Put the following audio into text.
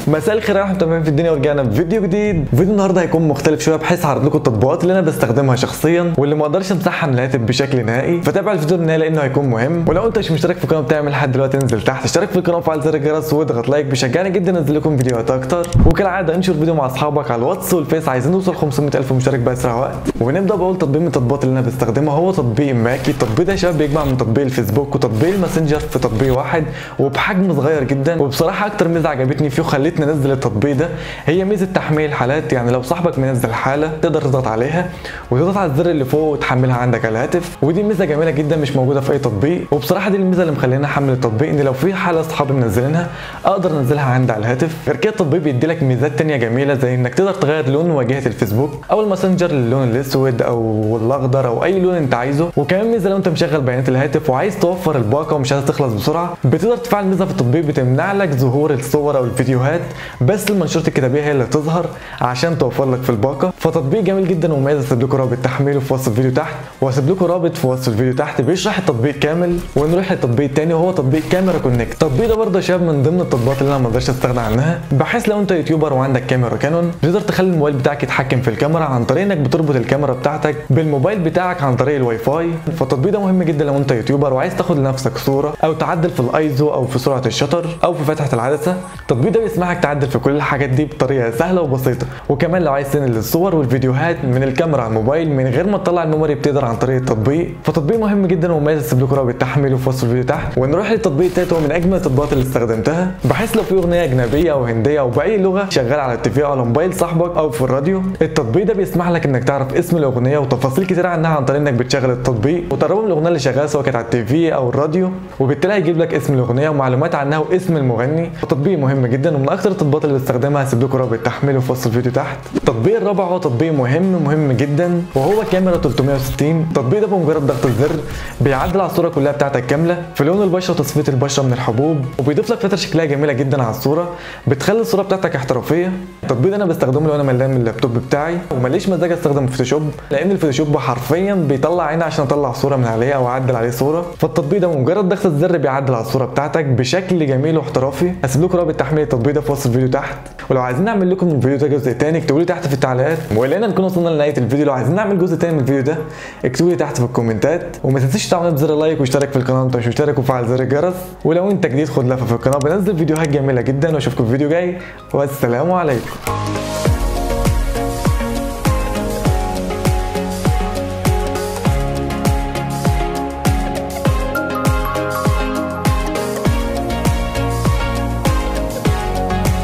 مساء الخير يا متابعين في الدنيا ورجعنا بفيديو جديد فيديو النهارده هيكون مختلف شويه بحيث هعرض لكم التطبيقات اللي انا بستخدمها شخصيا واللي ما اقدرش امسحها من الهاتف بشكل نهائي فتابع الفيديو للنهايه لانه هيكون مهم ولو انت مش مشترك في القناه بتاعي لحد دلوقتي انزل تحت اشترك في القناه وفعل زر الجرس واضغط لايك بيشجعني جدا انزل لكم فيديوهات اكتر وكالعاده انشر فيديو مع اصحابك على الواتس والفيس عايزين نوصل 500000 مشترك باسرع وقت ونبدا باول تطبيق من التطبيقات اللي انا بستخدمها هو تطبيق ماكي التطبيق ده يا شباب بيجمع من تطبيق الفيسبوك وتطبيق الماسنجر في تطبيق واحد وبحجم صغير جدا وبصراحه اكتر ميزه عجبتني فيه وخلتني انزل التطبيق ده هي ميزه تحميل الحالات يعني لو صاحبك منزل حاله تقدر تضغط عليها وتضغط على الزر اللي فوق وتحملها عندك على الهاتف ودي ميزه جميله جدا مش موجوده في اي تطبيق وبصراحه دي الميزه اللي مخليني احمل التطبيق ان لو في حاله اصحابي منزلينها اقدر انزلها عندي على الهاتف غير كده التطبيق بيدي لك ميزات تانية جميله زي انك تقدر تغير لون واجهه الفيسبوك او الماسنجر للون الاسود او الاخضر او اي لون انت عايزه وكمان ميزه لو انت مشغل بيانات الهاتف وعايز توفر الباقه ومش عايز تخلص بسرعه بتقدر تفعل ميزه في التطبيق بتمنع لك ظهور الصور او الفيديوهات بس المنشورات الكتابيه هي اللي تظهر عشان توفر لك في الباقه فتطبيق جميل جدا ومميز هسيب لكم رابط تحميله في وصف الفيديو تحت وهسيب لكم رابط في وصف الفيديو تحت بيشرح التطبيق كامل ونروح للتطبيق الثاني وهو تطبيق كاميرا كونكت التطبيق ده برضه يا شباب من ضمن التطبيقات اللي انا ما اقدرش استغنى عنها بحيث لو انت يوتيوبر وعندك كاميرا كانون تقدر تخلي الموبايل بتاعك يتحكم في الكاميرا عن طريق انك بتربط الكاميرا بتاعتك بالموبايل بتاعك عن طريق الواي فاي فالتطبيق ده مهم جدا لو انت يوتيوبر وعايز تاخد لنفسك صوره او تعدل في الايزو او في سرعه الشطر او في فتحه العدسه التطبيق ده بيسمحك تعدل في كل الحاجات دي بطريقه سهله وبسيطه وكمان لو عايز تنقل الصور والفيديوهات من الكاميرا على الموبايل من غير ما تطلع الميموري بتقدر عن طريق التطبيق فالتطبيق مهم جدا ومميز هسيب لكم رابط تحميله في وصف الفيديو تحت ونروح للتطبيق التالت هو من اجمل التطبيقات اللي استخدمتها بحيث لو في اغنيه اجنبيه او هنديه او باي لغه شغاله على التلفزيون او على موبايل صاحبك او في الراديو التطبيق ده بيسمح لك انك تعرف اسم الاغنيه وتفاصيل كتير عنها عن طريق انك بتشغل التطبيق وتقربها من الاغنيه اللي شغاله سواء كانت على التلفزيون او الراديو وبالتالي هيجيب لك اسم الاغنيه ومعلومات عنها واسم المغني التطبيق مهم جدا ومن اكثر التطبيقات اللي بستخدمها هسيب لكم رابط تحميله في وصف الفيديو تحت التطبيق الرابع هو تطبيق مهم مهم جدا وهو كاميرا 360 التطبيق ده بمجرد ضغط الزر بيعدل على الصوره كلها بتاعتك كامله في لون البشره وتصفيه البشره من الحبوب وبيضيف لك فتره شكلها جميله جدا على الصوره بتخلي الصوره بتاعتك احترافيه التطبيق ده انا بستخدمه لو انا ملان من اللابتوب بتاعي وماليش مزاج استخدم فوتوشوب لان الفوتوشوب حرفيا بيطلع عيني عشان اطلع صوره من عليه او اعدل عليه صوره فالتطبيق ده بمجرد ضغط الزر بيعدل على الصوره بتاعتك بشكل جميل واحترافي هسيب لكم رابط تحميل التطبيق ده في وصف الفيديو تحت ولو عايزين نعمل لكم من الفيديو ده جزء تاني اكتبوا لي تحت في التعليقات ولقينا نكون وصلنا لنهايه الفيديو لو عايزين نعمل جزء تاني من الفيديو ده اكتبوا لي تحت في الكومنتات وما تنسوش تعملوا بزر لايك واشترك في القناه انت مش مشترك وفعل زر الجرس ولو انت جديد خد لفه في القناه بنزل فيديوهات جميله جدا واشوفكم في فيديو جاي والسلام عليكم